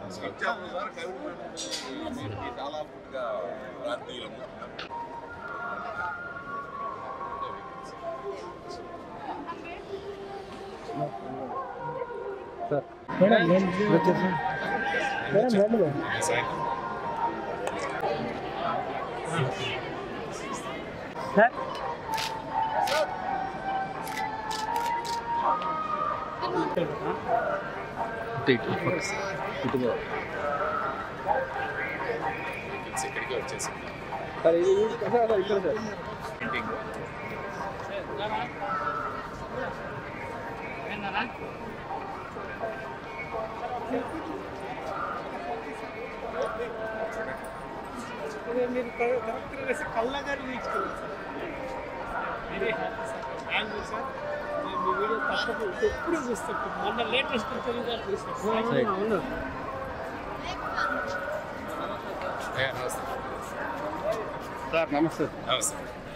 చాలా పూర్తిగా ప్రాంతీయులము ఇక్కడికి వచ్చేసి మీరు కరెక్ట్గా వేసి కళ్ళగారి వీచుకోవాలి sir very happy sir thank you sir నేను మీ వీడియో తప్పదు ఎప్పుడు చూస్తాను మొన్న లేటెస్ట్ తెలుగు చూస్తాను నమస్తే సార్ నమస్తే నమస్తే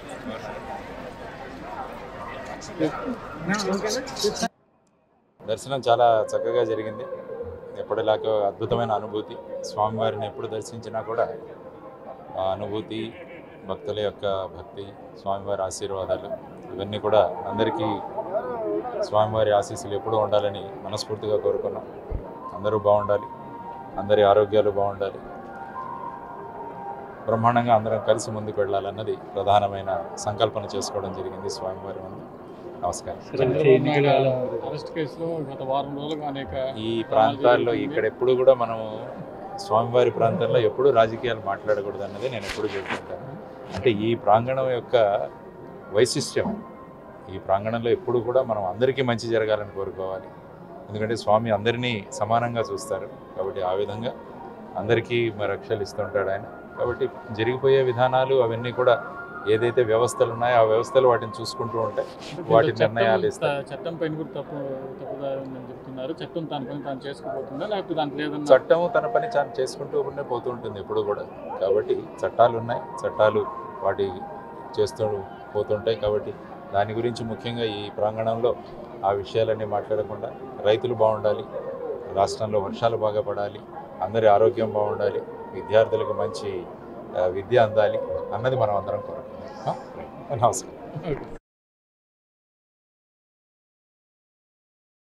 దర్శనం చాలా చక్కగా జరిగింది ఎప్పటిలాగా అద్భుతమైన అనుభూతి స్వామివారిని ఎప్పుడు దర్శించినా కూడా ఆ అనుభూతి భక్తుల యొక్క భక్తి స్వామివారి ఆశీర్వాదాలు ఇవన్నీ కూడా అందరికీ స్వామివారి ఆశీస్సులు ఎప్పుడూ ఉండాలని మనస్ఫూర్తిగా కోరుకున్నాం అందరూ బాగుండాలి అందరి ఆరోగ్యాలు బాగుండాలి బ్రహ్మాండంగా అందరం కలిసి ముందుకు వెళ్ళాలన్నది ప్రధానమైన సంకల్పన చేసుకోవడం జరిగింది స్వామివారి ముందు నమస్కారం అరెస్ట్ కేసులో గత వారం రోజులుగా అనేక ఈ ప్రాంతాల్లో ఇక్కడ ఎప్పుడు కూడా మనము స్వామివారి ప్రాంతంలో ఎప్పుడు రాజకీయాలు మాట్లాడకూడదు అన్నది నేను ఎప్పుడు చెప్తుంటాను అంటే ఈ ప్రాంగణం యొక్క వైశిష్ట్యం ఈ ప్రాంగణంలో ఎప్పుడు కూడా మనం అందరికీ మంచి జరగాలని కోరుకోవాలి ఎందుకంటే స్వామి అందరినీ సమానంగా చూస్తారు కాబట్టి ఆ విధంగా అందరికీ మరి రక్షలు ఇస్తుంటాడు ఆయన కాబట్టి జరిగిపోయే విధానాలు అవన్నీ కూడా ఏదైతే వ్యవస్థలు ఉన్నాయో ఆ వ్యవస్థలు వాటిని చూసుకుంటూ ఉంటాయి వాటి చట్టం- నిర్ణయాలు ఇస్తాయి చట్టం పైన కూడా తప్పు తప్పుదారి ఉందని చెప్తున్నారు చట్టం తన పని తాను చేసుకోబోతుందా లేకపోతే దాంట్లో ఏదన్నా చట్టం తన పని తాను చేసుకుంటూ ఉండే పోతూ ఉంటుంది ఎప్పుడు కూడా కాబట్టి చట్టాలు ఉన్నాయి చట్టాలు వాటి చేస్తూ పోతుంటాయి కాబట్టి దాని గురించి ముఖ్యంగా ఈ ప్రాంగణంలో ఆ విషయాలన్నీ మాట్లాడకుండా రైతులు బాగుండాలి రాష్ట్రంలో వర్షాలు బాగా పడాలి అందరి ఆరోగ్యం బాగుండాలి విద్యార్థులకు మంచి ఆ, విద్య అందాలి అన్నది మనం అందరం కోరుకుంటున్నాం నమస్కారం ఓకే.